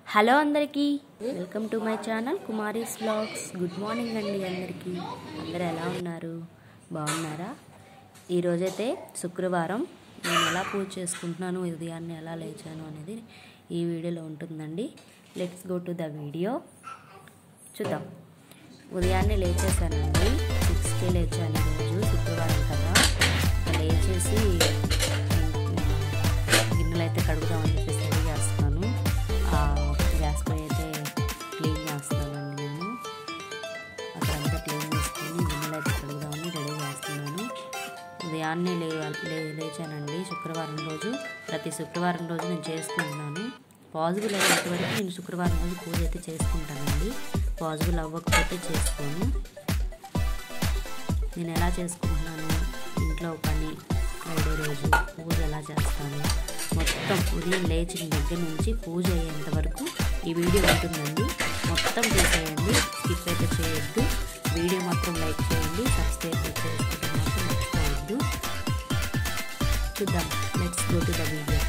hello అందరికీ welcome to my channel Kumari's vlogs good morning అండి అందరికీ అందరు ఎలా ఉన్నారు బాగున్నారా ఈరోజైతే శుక్రవారం నేను ఎలా పూజ చేసుకుంటున్నాను ఉదయాన్నే ఎలా లేచాను అనేది ఈ వీడియోలో ఉంటుందండి let's go to the video చూద్దాం ఉదయాన్నే లేచేసానండి సిక్స్కే లేచాను ఈరోజు శుక్రవారం కదా ఇంకా లేచేసి గిన్నెలు అయితే కడుగుదామని చెప్పేసి రెడీ చేస్తున్నాను ఆ గ్యాస్ పై అయితే క్లీన్ చేస్తున్నానండి నేను అక్కడంతా క్లీన్ చేసుకొని గిన్నెలు అయితే కడుగుదామని రెడీ చేస్తున్నాను ఉదయాన్నే లే లే లేచానండి శుక్రవారం రోజు ప్రతి శుక్రవారం రోజు నేను చేసుకుంటున్నాను పాజిబుల్ అయ్యేంత వరకు నేను శుక్రవారం రోజు పూజ అయితే చేసుకుంటానండి పాజిబుల్ అవ్వకపోతే చేసుకోను నేను ఎలా చేసుకుంటున్నాను ఇంట్లో పని ఫ్రైడే రోజు పూజ ఎలా చేస్తాను మొత్తం ఉదయం లేచిన దగ్గర నుంచి పూజ అయ్యేంత వరకు ఈ వీడియో ఉంటుందండి మొత్తం చూసేయండి స్కిప్ అయితే చేయొద్దు వీడియో మాత్రం లైక్ చేయండి సబ్స్క్రైబ్ చేసుకోవడం మాత్రం మర్చిపోవద్దు చూద్దాం let's go to the video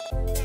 Thank